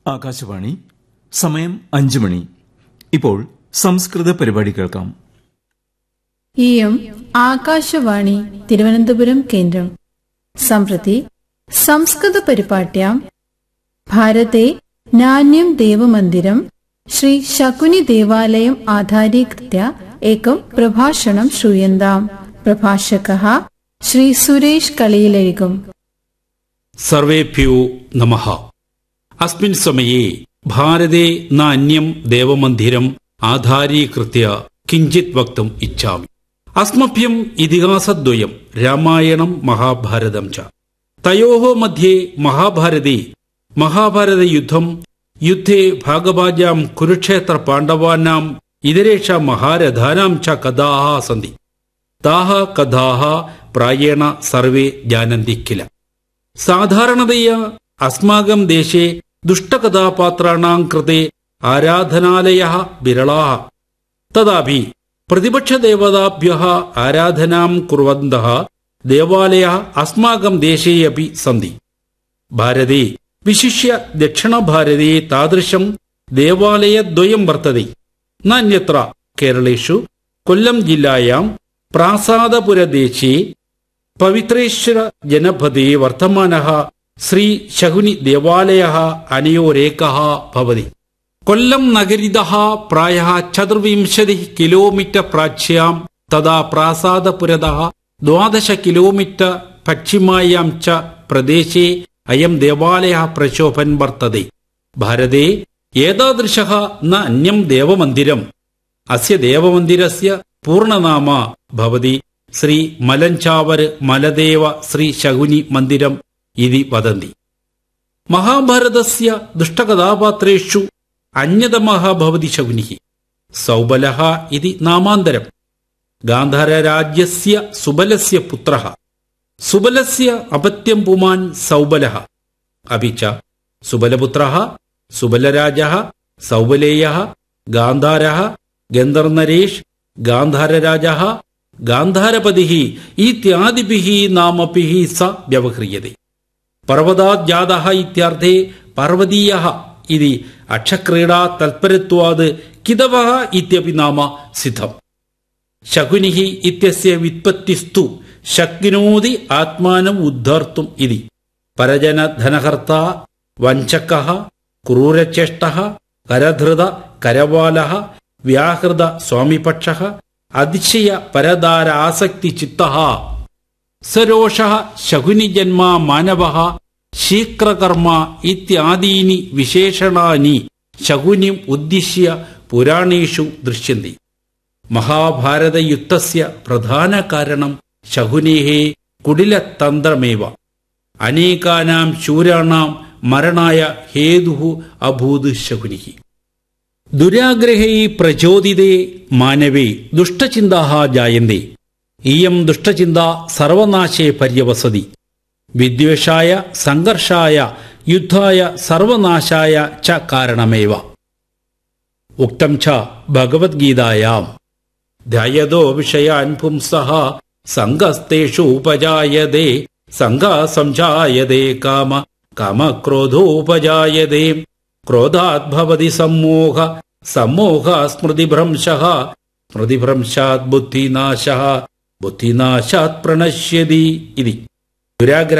ആകാശവാണി സമയം അഞ്ചു മണി ഇപ്പോൾ സംസ്കൃത പരിപാടി കേൾക്കാം ഇയം ആകാശവാണി തിരുവനന്തപുരം കേന്ദ്രം सम्प्रति संस्कृतपरिपाट्यां भारते नान्यं देवमन्दिरं श्री शकुनिदेवालयम् आधारीकृत्य एकं प्रभाषणं श्रूयन्ताम् प्रभाषकः श्री सुरेश कळीलरिगम् സർവേഭ്യോ നമ അസ്മിൻ സമയേ ഭാരതേ ന അന്യം ദേവമന്ദിരം ആധാരീകൃത്യ കിഞ്ചിത് വക്തും ഇച്ഛാമി അസ്മഭ്യം ഇതിഹാസദ്വയം രാമായണം മഹാഭാരതം ച തയോः മധ്യേ മഹാഭാരതേ മഹാഭാരതയുദ്ധം യുദ്ധേ ഭാഗഭാജാം കുരുക്ഷേത്ര പാണ്ഡവാനാം ഇതരേഷാം മഹാരഥാനാം ച കഥാः സന്തി താः കഥാः പ്രായേണ സർവേ ജാനന്തി കില സാധാരണതയാ അസ്മാകം ദേശേ ദുഷ്ടകഥാപാത്രാണാം കൃത്തെ ആരാധനാലയः വിരളാः തഥാപി പ്രതിപക്ഷദേവതാഭ്യः ആരാധനാം കുർവന്തः ദേവാലയः അസ്മാകം ദേശേ അപി സന്തി ഭാരതേ വിശിഷ്യ ദക്ഷിണഭാരതേ താദൃശം ദേവാലയദ്വയം വർത്തതെ നാന്യത്ര കേരളേഷു കൊല്ലം ജില്ലായാം പ്രാസാദപുരദേശേ പവിത്രേശ്വര ജനപദേ വർത്തമാനः ശ്രീ ശകുനി ദേവാലയः അനയോരേകः ഭവതി കൊല്ലം നഗരിതः പ്രായः ചതുർവിംശതിः കിലോമീറ്റർ പ്രാച്യാം തഥാ പ്രാസാദപുരതः ദ്വാദശ കിലോമീറ്റർ പശ്ചിമായാം ച പ്രദേശേ അയം ദേവാലയः പ്രശോഭൻ വർത്തതെ ഭാരതേ ഏതാദൃശः ന അന്യം ദേവമന്ദിരം അസ്യ ദേവമന്ദിരസ്യ പൂർണ്ണനാമ ഭവതി ശ്രീ മലഞ്ചാവർ മലദേവ ശ്രീ ശകുനി മന്ദിരം ഇതി വദന്തി മഹാഭാരതസ്യ ദുഷ്ടകഥാപാത്രേഷു അന്യതമः ഭവതി ശകുനിः സൗബലः ഇതി നാമാന്തരം ഗാന്ധാരരാജ്യസ്യ സുബലസ്യ പുത്രः സുബലസ്യ അപത്യം പുമാൻ സൗബലः അപി ച സുബലപുത്രः സുബലരാജः സൗബലേയः ഗാന്ധാരः ഗന്ധർനരേഷ് ഗാന്ധാരരാജः ഗാന്ധാരപതിः ഇത്യാദിഭിः നാമഭിः സ വ്യവഹ്രിയते പർവ്വതാത് ജാതः ഇത്യർത്ഥേ പർവ്വതീയः ഇതി അക്ഷക്രീഡാ തൽപരത്വാത് കിതവः ഇത്യപി നാമ സിദ്ധം ശകുനിः ഇത്യസ്യ വിത്പത്തിസ്തു ശക്നോതി ആത്മാനം ഉദ്ധർത്തും ഇതി പരജനധനഹർത്ത വഞ്ചകः ക്രൂരചേഷ്ടः കരധൃത കരവാലः വ്യാഹൃത സ്വാമിപക്ഷः അതിശയ പരദാര ആസക്തി ചിത്തः സരോഷः ശകുനിജന്മാ മാനവः ശീക്രകർമ്മ ഇത്യാദീനി വിശേഷണാനി ശകുനിം ഉദ്ദിശ്യ പുരാണേഷു ദൃശ്യന്തി മഹാഭാരതയുദ്ധസ്യ പ്രധാന കാരണം ശകുനേः കുടിലതന്ത്രമേവ അനേകാനാം ശൂരാണാം മരണായ ഹേതുഃ അഭൂത് ശകുനിः ദുരാഗ്രഹൈ പ്രചോദിതേ മാനവേ ദുഷ്ടചിന്താः ജായന്തെ ഇയം ദുഷ്ടചിന്ത സർവനാശേ പര്യവസതി വിദ്വേഷായ സംഘർഷായ യുദ്ധായ സർവനാശായ ച കാരണമേവ ഉക്തം ച ഭഗവത്ഗീതായാം ധ്യായതോ വിഷയാൻ പുംസഃ സംഘസ്തേഷു ഉപജായതേ സംഘ സംജായതേ കാമ കാമക്രോധോപജായതേ ക്രോധാത് ഭവതി സമ്മോഹ സമ്മോഹ സ്മൃതിഭ്രംശഃ സ്മൃതിഭ്രംശാത് ബുദ്ധിനാശഃ ബുദ്ധിനാശാത് പ്രണശ്യതി ഇതി ദുരാഗ്ര